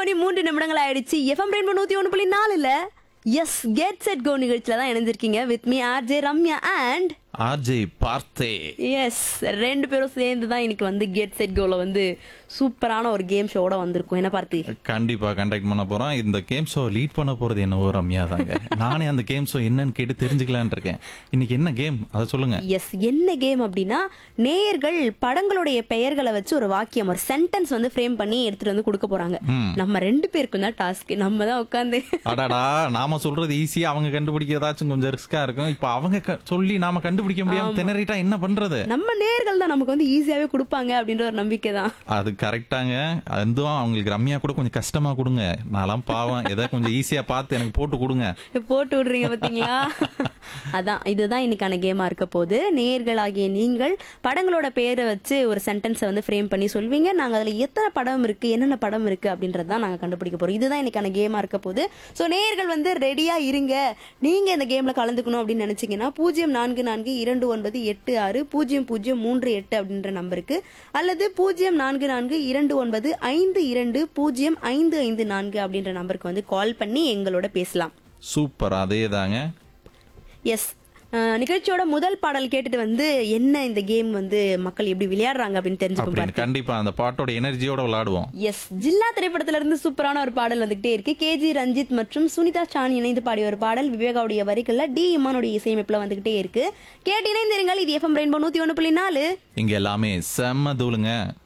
மணி மூன்று நிமிடங்கள் ஆயிடுச்சு எஃப்எம் ரெண்டு நூத்தி ஒன்று புள்ளி நாலுல எஸ் கெட் செட் கோ நிகழ்ச்சியில தான் இணைஞ்சிருக்கீங்க with me R J Ramya and R J பார்த்தே எஸ் ரெண்டு பேரும் சேர்ந்து தான் இன்னைக்கு வந்து கெட் செட் கோல வந்து சூப்பரான ஒரு கேம் ஷோட வந்திருக்கும் என்ன பார்த்தி கண்டிப்பா கண்டக்ட் பண்ண போறோம் இந்த கேம் ஷோ லீட் பண்ண போறது என்னவோ ரம்யா தாங்க நானே அந்த கேம் ஷோ என்னன்னு கேட்டு தெரிஞ்சுக்கலான்னு இருக்கேன் இன்னைக்கு என்ன கேம் அதை சொல்லுங்க எஸ் என்ன கேம் அப்படின்னா நேயர்கள் படங்களுடைய பெயர்களை வச்சு ஒரு வாக்கியம் ஒரு சென்டென்ஸ் வந்து ஃப்ரேம் பண்ணி எடுத்துட்டு வந்து கொடுக்க போறாங்க நம்ம ரெண்டு பேருக்கும் தான் டாஸ்க் நம்ம தான் உட்காந்து அடாடா நாம சொல்றது ஈஸியா அவங்க கண்டுபிடிக்க ஏதாச்சும் கொஞ்சம் ரிஸ்கா இருக்கும் இப்ப அவங்க க- சொல்லி நாம கண்டுபிடிக்க முடியாம திணறிட்டா என்ன பண்றது நம்ம நேயர்கள் தான் நமக்கு வந்து ஈஸியாவே கொடுப்பாங்க அப்படின்ற ஒரு நம்பிக்கை தான் அது கரெக்டாங்க அதுவும் அவங்களுக்கு ரம்யா கூட கொஞ்சம் கஷ்டமா கொடுங்க நான்லாம் பாவம் ஏதாவது கொஞ்சம் ஈஸியா பார்த்து எனக்கு போட்டு கொடுங்க போட்டு விடுறீங்க பாத்தீங்களா அதான் இதுதான் இன்னைக்கான கேமா இருக்க போகுது நேர்களாகிய நீங்கள் படங்களோட பேரை வச்சு ஒரு சென்டென்ஸை வந்து ஃப்ரேம் பண்ணி சொல்வீங்க நாங்க அதுல எத்தனை படம் இருக்கு என்னென்ன படம் இருக்கு அப்படின்றது தான் நாங்க கண்டுபிடிக்க போறோம் இதுதான் இன்னைக்கான கேமா இருக்க போகுது ஸோ நேயர்கள் வந்து ரெடியா இருங்க நீங்க இந்த கேம்ல கலந்துக்கணும் அப்படின்னு நினைச்சீங்கன்னா பூஜ்ஜியம் நான்கு நான்கு இரண்டு ஒன்பது எட்டு ஆறு பூஜ்ஜியம் பூஜ்ஜியம் மூன்று எட்டு அப்படின்ற நம்பருக்கு அல்லது பூஜ்ஜியம் நான்கு நான்கு இரண்டு ஒன்பது ஐந்து இரண்டு பூஜ்ஜியம் ஐந்து ஐந்து நான்கு அப்படின்ற நம்பருக்கு வந்து கால் பண்ணி எங்களோட பேசலாம் சூப்பர் அதே தாங்க எஸ் நிகழ்ச்சியோட முதல் பாடல் கேட்டுட்டு வந்து என்ன இந்த கேம் வந்து மக்கள் எப்படி விளையாடுறாங்க அப்படின்னு தெரிஞ்சுப்போம் அப்படின்னு கண்டிப்பா அந்த பாட்டோட எனர்ஜியோட விளையாடுவோம் எஸ் ஜில்லா திரைப்படத்துல இருந்து சூப்பரான ஒரு பாடல் வந்துகிட்டே இருக்கு கேஜி ரஞ்சித் மற்றும் சுனிதா சான் இணைந்து பாடிய ஒரு பாடல் விவேகாவுடைய வரிகள்ல டி இமானுடைய இசையமைப்புல வந்துகிட்டே இருக்கு கேட்டு இணைந்திருங்கள் இது எஃப்எம் ரெயின்போ நூத்தி ஒண்ணு புள்ளி நாலு இங்க எல்லாமே செம்ம தூளுங்க